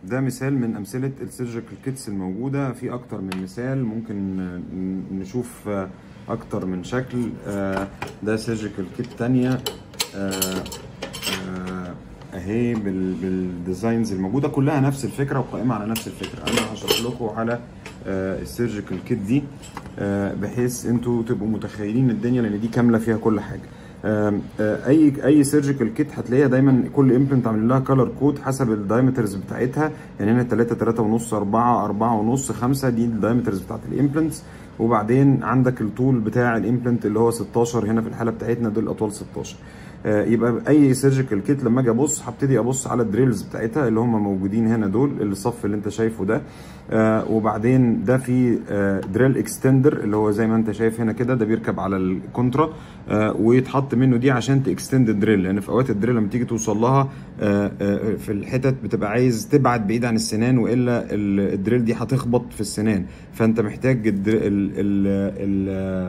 ده مثال من امثله السيرجيكال كيتس الموجوده في اكتر من مثال ممكن ن- نشوف آه، اكتر من شكل آه، ده سيرجيكال كيت تانية آه، آه، اهي بال- بالديزاينز الموجوده كلها نفس الفكره وقائمه على نفس الفكره انا هشرح لكم على آه، السيرجيكال كيت دي آه، بحيث انتوا تبقوا متخيلين الدنيا لان دي كامله فيها كل حاجه آم، آه، اي اي سيرجيكال كيت هتلاقيها دايما كل امبلنت عامل لها كلر كود حسب الدايمترز بتاعتها يعني هنا 3 3 ونص 4 4 ونص 5 دي الدايمترز بتاعت الامبلنتس وبعدين عندك الطول بتاع الامبلنت اللي هو 16 هنا في الحاله بتاعتنا دول اطوال 16 آه، يبقى اي سيرجيكال كيت لما اجي ابص هبتدي ابص على الدريلز بتاعتها اللي هم موجودين هنا دول الصف اللي انت شايفه ده آه، وبعدين ده في دريل اكستندر اللي هو زي ما انت شايف هنا كده ده بيركب على الكونترا آه، ويتحط منه دي عشان تكستند الدريل لان في اوقات الدريل لما تيجي توصل لها آه، آه، في الحتت بتبقى عايز تبعد بعيد عن السنان والا ال- الدريل دي هتخبط في السنان فانت محتاج الدر- ال ال ال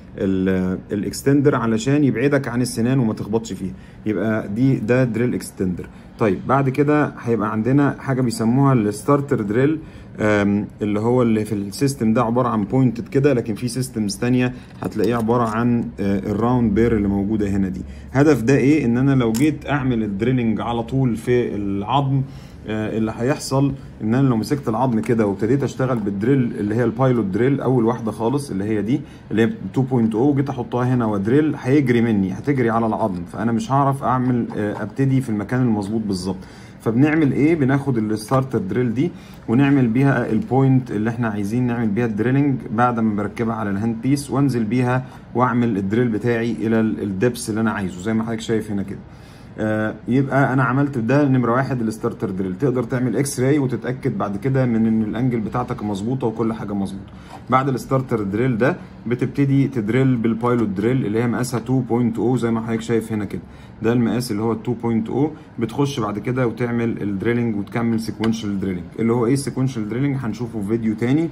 ال- الاكستندر علشان يبعدك عن السنان وما تخبطش فيها يبقى دي ده دريل اكستندر طيب بعد كده هيبقى عندنا حاجه بيسموها الستارتر دريل آم، اللي هو اللي في السيستم ده عباره عن بوينتد كده لكن في سيستمز تانية هتلاقيه عباره عن آه، الراوند بير اللي موجوده هنا دي هدف ده ايه ان انا لو جيت اعمل الدريلنج على طول في العظم آه، اللي هيحصل ان انا لو مسكت العظم كده وابتديت اشتغل بالدريل اللي هي البايلوت دريل اول واحده خالص اللي هي دي اللي هي 2.0 وجيت احطها هنا ودريل هيجري مني هتجري على العظم فانا مش هعرف اعمل آه، ابتدي في المكان المظبوط بالظبط فبنعمل ايه بناخد الستارتر دريل دي ونعمل بيها البوينت اللي احنا عايزين نعمل بيها الدريلنج بعد ما بركبها على الهاند بيس وانزل بيها واعمل الدريل بتاعي الى الدبس اللي انا عايزه زي ما حضرتك شايف هنا كده آه، يبقى انا عملت ده نمره واحد الستارتر دريل تقدر تعمل اكس راي وتتاكد بعد كده من ان الانجل بتاعتك مظبوطه وكل حاجه مظبوطه بعد الستارتر دريل ده بتبتدي تدريل بالبايلوت دريل اللي هي مقاسها 2.0 زي ما حضرتك شايف هنا كده ده المقاس اللي هو 2.0 بتخش بعد كده وتعمل الدريلنج وتكمل سيكونشال دريلنج اللي هو ايه السيكونشال دريلنج هنشوفه في فيديو تاني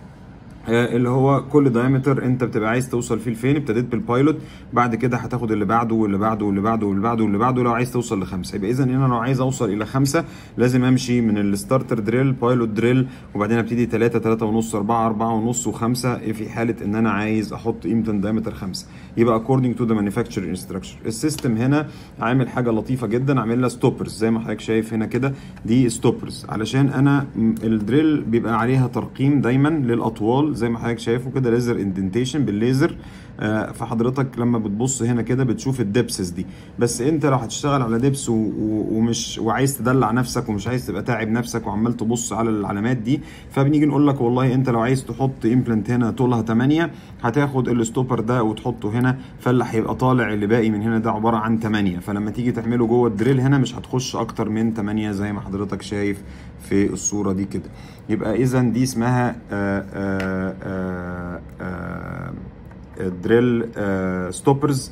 آه، اللي هو كل دايمتر انت بتبقى عايز توصل فيه لفين ابتديت بالبايلوت بعد كده هتاخد اللي بعده واللي بعده واللي بعده واللي بعده واللي بعده لو عايز توصل لخمسه يبقى اذا انا لو عايز اوصل الى خمسه لازم امشي من الستارتر دريل بايلوت دريل وبعدين ابتدي 3 3 ونص 4 4 ونص و5 في حاله ان انا عايز احط قيمه دايمتر 5 يبقى according to the manufacturer instruction السيستم هنا عامل حاجه لطيفه جدا عامل لها ستوبرز زي ما حضرتك شايف هنا كده دي ستوبرز علشان انا م- الدريل بيبقى عليها ترقيم دايما للاطوال زي ما حضرتك شايفه كده ليزر اندنتيشن بالليزر آه، فحضرتك لما بتبص هنا كده بتشوف الدبسز دي بس انت لو هتشتغل على دبس و- و- ومش وعايز تدلع نفسك ومش عايز تبقى تعب نفسك وعمال تبص على العلامات دي فبنيجي نقول لك والله انت لو عايز تحط امبلنت هنا طولها 8 هتاخد الستوبر ده وتحطه هنا فاللي هيبقى طالع اللي باقي من هنا ده عباره عن 8 فلما تيجي تعمله جوه الدريل هنا مش هتخش اكتر من 8 زي ما حضرتك شايف في الصوره دي كده يبقى اذا دي اسمها آه، آه، آه، آه، دريل ستوبرز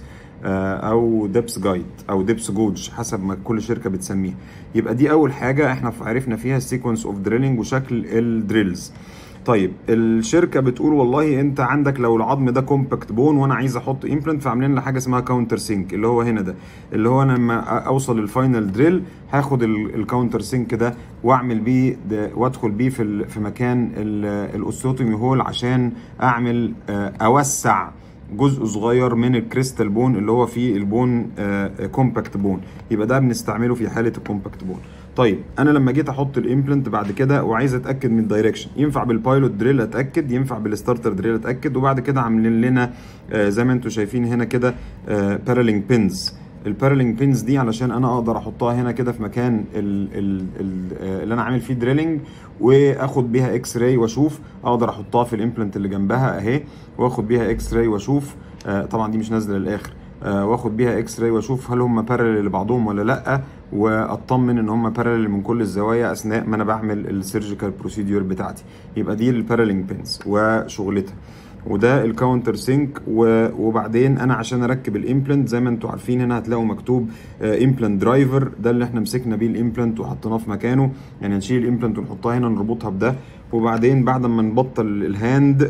او دبس جايد او دبس جوج حسب ما كل شركه بتسميها يبقى دي اول حاجه احنا عرفنا فيها السيكونس اوف دريلنج وشكل الدريلز طيب الشركه بتقول والله انت عندك لو العظم ده كومباكت بون وانا عايز احط امبلنت فعاملين لنا حاجه اسمها كاونتر سينك اللي هو هنا ده اللي هو انا لما اوصل للفاينل دريل هاخد الكاونتر سينك ده واعمل بيه ده وادخل بيه في ال- في مكان الاوستيوتومي هول عشان اعمل آه، اوسع جزء صغير من الكريستال بون اللي هو فيه البون كومباكت بون يبقى ده بنستعمله في حاله الكومباكت بون طيب انا لما جيت احط الامبلنت بعد كده وعايز اتاكد من الدايركشن ينفع بالبايلوت دريل اتاكد ينفع بالستارتر دريل اتاكد وبعد كده عاملين لنا آه، زي ما انتم شايفين هنا كده بارالينج بينز البارالينج بينز دي علشان انا اقدر احطها هنا كده في مكان ال ال ال آه، اللي انا عامل فيه دريلنج واخد بيها اكس راي واشوف اقدر احطها في الامبلنت اللي جنبها اهي واخد بيها اكس راي واشوف آه، طبعا دي مش نازله للاخر آه، واخد بيها اكس راي واشوف هل هم بارلل لبعضهم ولا لا واطمن ان هم بارلل من كل الزوايا اثناء ما انا بعمل السيرجيكال بروسيدور بتاعتي يبقى دي البارلينج بينز وشغلتها وده الكاونتر سينك وبعدين انا عشان اركب الامبلنت زي ما انتم عارفين هنا هتلاقوا مكتوب امبلنت درايفر ده اللي احنا مسكنا بيه الامبلنت وحطيناه في مكانه يعني نشيل الامبلنت ونحطها هنا نربطها بده وبعدين بعد ما نبطل الهاند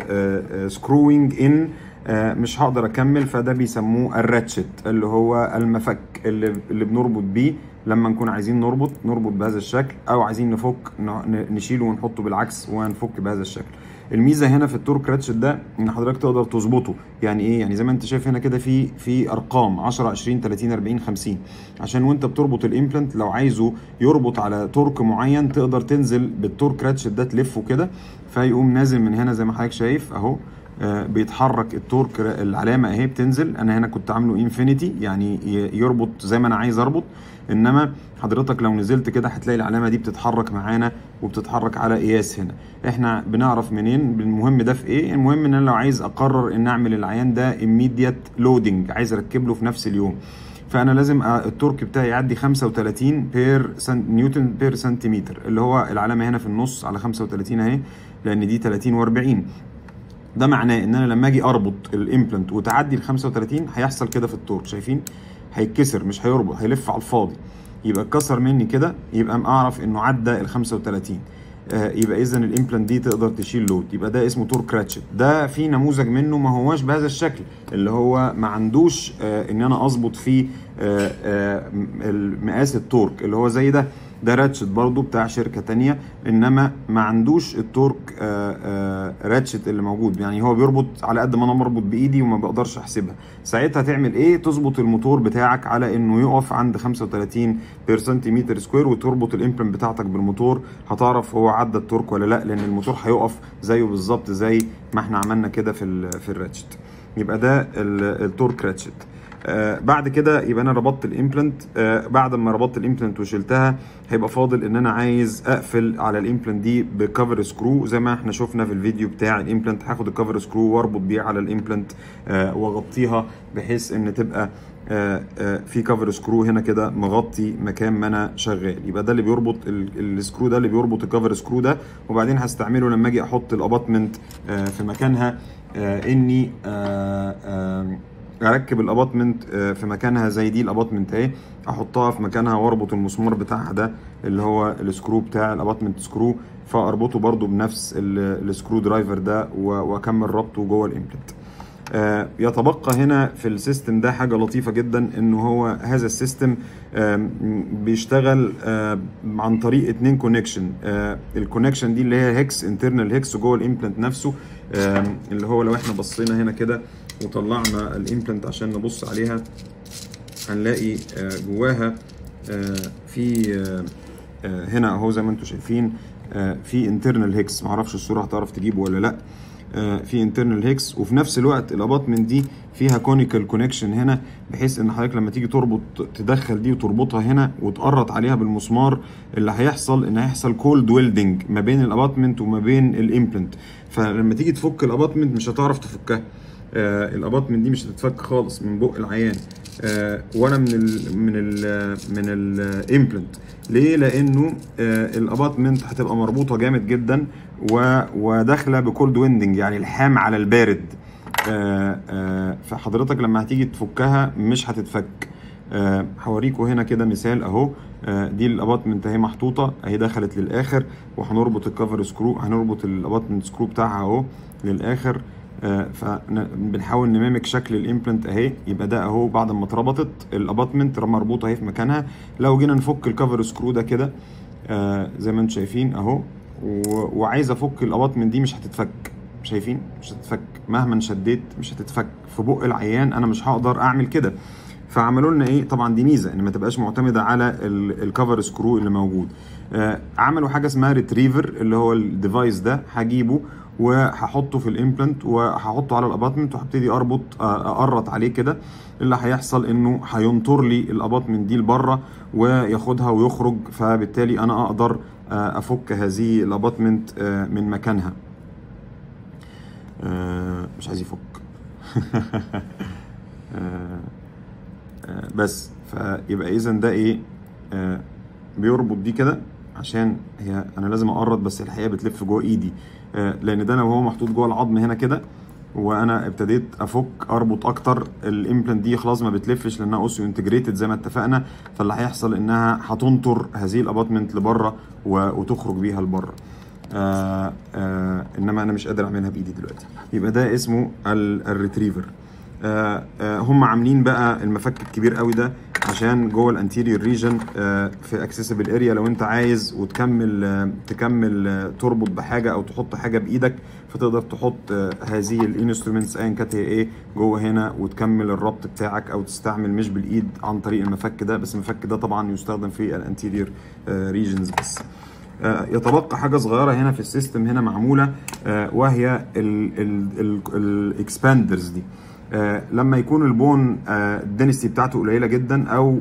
سكروينج ان مش هقدر اكمل فده بيسموه الراتشت اللي هو المفك اللي اللي بنربط بيه لما نكون عايزين نربط نربط بهذا الشكل او عايزين نفك ن- نشيله ونحطه بالعكس ونفك بهذا الشكل الميزه هنا في التورك راتشت ده ان حضرتك تقدر تظبطه يعني ايه يعني زي ما انت شايف هنا كده في في ارقام 10 20 30 40 50 عشان وانت بتربط الامبلانت لو عايزه يربط على تورك معين تقدر تنزل بالتورك راتشت ده تلفه كده فيقوم نازل من هنا زي ما حضرتك شايف اهو آه، بيتحرك التورك ر- العلامه اهي بتنزل انا هنا كنت عامله انفينيتي يعني ي- يربط زي ما انا عايز اربط انما حضرتك لو نزلت كده هتلاقي العلامه دي بتتحرك معانا وبتتحرك على قياس هنا احنا بنعرف منين المهم ده في ايه المهم ان انا لو عايز اقرر ان اعمل العيان ده immediate لودنج عايز اركب له في نفس اليوم فانا لازم أ- التورك بتاعي يعدي 35 بير سن... نيوتن بير سنتيمتر اللي هو العلامه هنا في النص على 35 اهي لان دي 30 و40 ده معناه ان انا لما اجي اربط الامبلانت وتعدي ال 35 هيحصل كده في التورك شايفين هيتكسر مش هيربط هيلف على الفاضي يبقى اتكسر مني كده يبقى اعرف انه عدى ال 35 آه، يبقى اذا الامبلانت دي تقدر تشيل لود يبقى ده اسمه تورك راتشت ده في نموذج منه ما هواش بهذا الشكل اللي هو ما عندوش آه، ان انا اظبط فيه آه، آه، مقاس التورك اللي هو زي ده ده راتشت برضو بتاع شركة تانية انما ما عندوش التورك آه، آه، راتشت اللي موجود يعني هو بيربط على قد ما انا مربط بايدي وما بقدرش احسبها ساعتها تعمل ايه تظبط الموتور بتاعك على انه يقف عند 35 بير سنتيمتر سكوير وتربط الامبلنت بتاعتك بالموتور هتعرف هو عدى التورك ولا لا لان الموتور هيقف زيه بالظبط زي ما احنا عملنا كده في ال في الراتشت يبقى ده ال- التورك راتشت آه بعد كده يبقى انا ربطت الامبلنت آه بعد ما ربطت الامبلنت وشلتها هيبقى فاضل ان انا عايز اقفل على الامبلنت دي بكفر سكرو زي ما احنا شفنا في الفيديو بتاع الامبلنت هاخد الكفر سكرو واربط بيه على الامبلنت آه واغطيها بحيث ان تبقى آه آه في كفر سكرو هنا كده مغطي مكان ما انا شغال يبقى ده اللي بيربط ال- السكرو ده اللي بيربط الكفر سكرو ده وبعدين هستعمله لما اجي احط الاباتمنت آه في مكانها آه اني آه آه اركب الاباتمنت آه، في مكانها زي دي الاباتمنت اهي احطها في مكانها واربط المسمار بتاعها ده اللي هو السكرو بتاع الاباتمنت سكرو فاربطه برضو بنفس ال- السكرو درايفر ده و- واكمل ربطه جوه الامبلنت آه، يتبقى هنا في السيستم ده حاجه لطيفه جدا ان هو هذا السيستم آم، بيشتغل آه، عن طريق اتنين كونكشن الكونكشن دي اللي هي هيكس انترنال هيكس جوه الامبلنت نفسه آم، اللي هو لو احنا بصينا هنا كده وطلعنا الامبلنت عشان نبص عليها هنلاقي آه، جواها آه، في آه، آه، هنا اهو زي ما انتم شايفين آه، في انترنال هيكس معرفش الصوره هتعرف تجيبه ولا لا آه، في انترنال هيكس وفي نفس الوقت الاباتمنت دي فيها كونيكال كونكشن هنا بحيث ان حضرتك لما تيجي تربط تدخل دي وتربطها هنا وتقرط عليها بالمسمار اللي هيحصل ان هيحصل كولد ويلدنج ما بين الاباتمنت وما بين الامبلنت فلما تيجي تفك الاباتمنت مش هتعرف تفكها آه الاباتمنت دي مش هتتفك خالص من بق العيان آه ولا من ال من ال من الامبلنت ليه لانه آه الاباتمنت هتبقى مربوطه جامد جدا و وداخله بكولد ويندنج يعني الحام على البارد آه آه فحضرتك لما هتيجي تفكها مش هتتفك آه هوريكم هنا كده مثال اهو آه دي الاباتمنت اهي محطوطه اهي دخلت للاخر وهنربط الكفر سكرو هنربط الاباتمنت سكرو بتاعها اهو للاخر آه فبنحاول نميمك شكل الامبلنت اهي يبقى ده اهو بعد ما اتربطت الاباتمنت مربوطه اهي في مكانها لو جينا نفك الكفر سكرو ده كده آه زي ما انتم شايفين اهو و- وعايز افك الاباتمنت دي مش هتتفك شايفين مش هتتفك مهما شديت مش هتتفك في بق العيان انا مش هقدر اعمل كده فعملوا لنا ايه طبعا دي ميزه ان ما تبقاش معتمده على ال- الكفر سكرو اللي موجود آه عملوا حاجه اسمها ريتريفر اللي هو الديفايس ده هجيبه وهحطه في الامبلنت وهحطه على الاباتمنت وهبتدي اربط آه، اقرط عليه كده اللي هيحصل انه هينطر لي الاباتمنت دي لبره وياخدها ويخرج فبالتالي انا اقدر آه، افك هذه الاباتمنت آه، من مكانها آه، مش عايز يفك آه، آه، بس فيبقى اذا ده ايه آه، بيربط دي كده عشان هي انا لازم اقرط بس الحقيقه بتلف جوه ايدي آه، لان ده لو هو محطوط جوه العظم هنا كده وانا ابتديت افك اربط اكتر الامبلانت دي خلاص ما بتلفش لانها اوسيو انتجريتد زي ما اتفقنا فاللي هيحصل انها هتنطر هذه الاباتمنت لبره و- وتخرج بيها لبره آه آه انما انا مش قادر اعملها بايدي دلوقتي يبقى ده اسمه ال- الريتريفر آه، آه، هم عاملين بقى المفك الكبير قوي ده عشان جوه الانتيريور ريجن في اكسسبل اريا لو انت عايز وتكمل آه، تكمل آه، تربط بحاجه او تحط حاجه بايدك فتقدر تحط آه، هذه الانسترومنتس ايا كانت هي ايه جوه هنا وتكمل الربط بتاعك او تستعمل مش بالايد عن طريق المفك ده بس المفك ده طبعا يستخدم في الانتيريور ريجنز بس آه، يتبقى حاجه صغيره هنا في السيستم هنا معموله آه، وهي الاكسباندرز دي آه، لما يكون البون الدنسيتي بتاعته قليله جدا او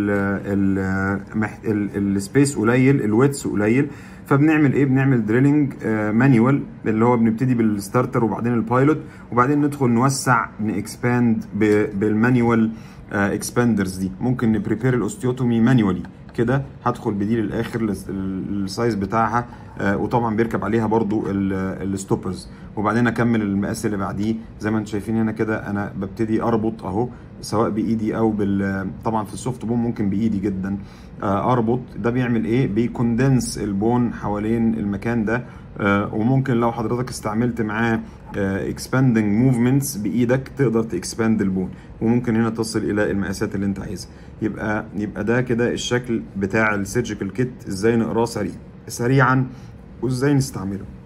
السبيس قليل الويتس قليل فبنعمل ايه بنعمل دريلنج مانيوال اللي هو بنبتدي بالستارتر وبعدين البايلوت وبعدين ندخل نوسع نكسباند بالمانيوال اكسباندرز دي ممكن نبريبير الاوستيوتومي مانيوالي كده هدخل بدي للاخر للس- السايز بتاعها آه، وطبعا بيركب عليها برضو ال- الستوبرز وبعدين اكمل المقاس اللي بعديه زي ما انتم شايفين هنا كده انا ببتدي اربط اهو سواء بايدي او بال طبعا في السوفت بون ممكن بايدي جدا آه، اربط ده بيعمل ايه بيكوندنس البون حوالين المكان ده آه، وممكن لو حضرتك استعملت معاه اكسباندنج موفمنتس بايدك تقدر تكسباند البون وممكن هنا تصل الى المقاسات اللي انت عايزها يبقى يبقى ده كده الشكل بتاع السيرجيكال كيت ازاي نقراه سريع سريعا وازاي نستعمله